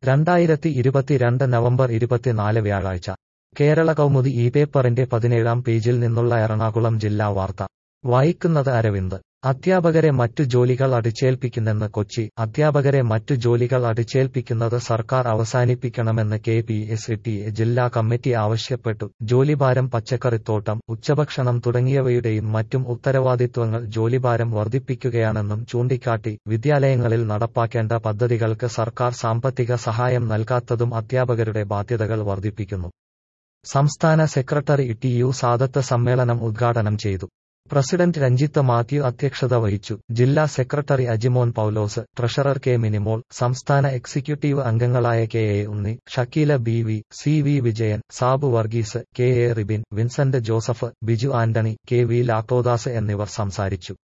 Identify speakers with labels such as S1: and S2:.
S1: രണ്ടായിരത്തി ഇരുപത്തിരണ്ട് നവംബർ ഇരുപത്തിനാല് വ്യാഴാഴ്ച കേരള കൗമുദി ഈ പേപ്പറിന്റെ പതിനേഴാം പേജിൽ നിന്നുള്ള എറണാകുളം ജില്ലാ വാർത്ത വായിക്കുന്നത് അരവിന്ദ് അധ്യാപകരെ മറ്റു ജോലികൾ അടിച്ചേൽപ്പിക്കുന്നെന്ന് കൊച്ചി അധ്യാപകരെ മറ്റു ജോലികൾ അടിച്ചേൽപ്പിക്കുന്നത് സർക്കാർ അവസാനിപ്പിക്കണമെന്ന് K P S T A ജില്ലാ കമ്മിറ്റി ആവശ്യപ്പെട്ടു ജോലിഭാരം പച്ചക്കറിത്തോട്ടം ഉച്ചഭക്ഷണം തുടങ്ങിയവയുടെയും മറ്റും ഉത്തരവാദിത്വങ്ങൾ ജോലിഭാരം വർദ്ധിപ്പിക്കുകയാണെന്നും ചൂണ്ടിക്കാട്ടി വിദ്യാലയങ്ങളിൽ നടപ്പാക്കേണ്ട പദ്ധതികൾക്ക് സർക്കാർ സാമ്പത്തിക സഹായം നൽകാത്തതും അധ്യാപകരുടെ ബാധ്യതകൾ വർദ്ധിപ്പിക്കുന്നു സംസ്ഥാന സെക്രട്ടറി ടി യു സാദത്ത് സമ്മേളനം ഉദ്ഘാടനം ചെയ്തു പ്രസിഡന്റ് രഞ്ജിത്ത് മാത്യു അധ്യക്ഷത വഹിച്ചു ജില്ലാ secretary Ajimon Paulose treasurer K Minimol സംസ്ഥാന എക്സിക്യൂട്ടീവ് അംഗങ്ങളായ K A Unni Shakeela B V C V Vijayan Sabu Varghese K A Ribin Vincent Joseph Biju Antony K V Lactodas എന്നിവർ സംസാരിച്ചു